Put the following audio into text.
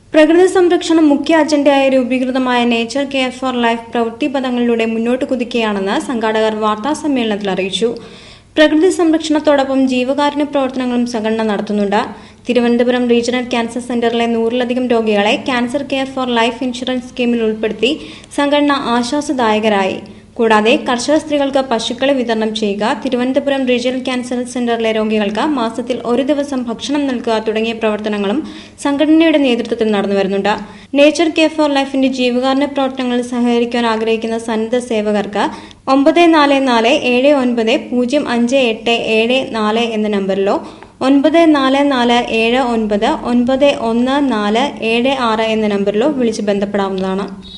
പ്രകൃതി സംരക്ഷണം മുഖ്യ അജണ്ടയായി രൂപീകൃതമായ നേച്ചർ കെയർ ഫോർ ലൈഫ് പ്രവൃത്തി പദങ്ങളിലൂടെ മുന്നോട്ട് കുതിക്കുകയാണെന്ന് സംഘാടകർ വാർത്താസമ്മേളനത്തിൽ അറിയിച്ചു പ്രകൃതി സംരക്ഷണത്തോടൊപ്പം ജീവകാരുണ്യ പ്രവർത്തനങ്ങളും സംഘടന നടത്തുന്നുണ്ട് തിരുവനന്തപുരം റീജിയണൽ ക്യാൻസർ സെന്ററിലെ നൂറിലധികം രോഗികളെ cancer care for life insurance സ്കീമിൽ ഉൾപ്പെടുത്തി സംഘടന ആശ്വാസദായകരായി കൂടാതെ കർഷക സ്ത്രീകൾക്ക് പശുക്കളെ വിതരണം ചെയ്യുക തിരുവനന്തപുരം റീജിയണൽ ക്യാൻസർ സെന്ററിലെ രോഗികൾക്ക് മാസത്തിൽ ഒരു ദിവസം ഭക്ഷണം നൽകുക തുടങ്ങിയ പ്രവർത്തനങ്ങളും സംഘടനയുടെ നേതൃത്വത്തിൽ നടന്നുവരുന്നുണ്ട് നേച്ചർ കെയർ ഫോർ ലൈഫിന്റെ ജീവകാരുണ്യ പ്രവർത്തനങ്ങളിൽ സഹകരിക്കാൻ ആഗ്രഹിക്കുന്ന സന്നദ്ധ സേവകർക്ക് ഒമ്പത് നാല് നാല് ഏഴ് ഒൻപത് പൂജ്യം അഞ്ച് എട്ട് ഏഴ് നാല് എന്ന നമ്പറിലോ ഒൻപത് നാല് നാല് ഏഴ് ഒൻപത് ഒൻപത് ഒന്ന് നാല് ഏഴ് ആറ് എന്ന നമ്പറിലോ വിളിച്ച് ബന്ധപ്പെടാവുന്നതാണ്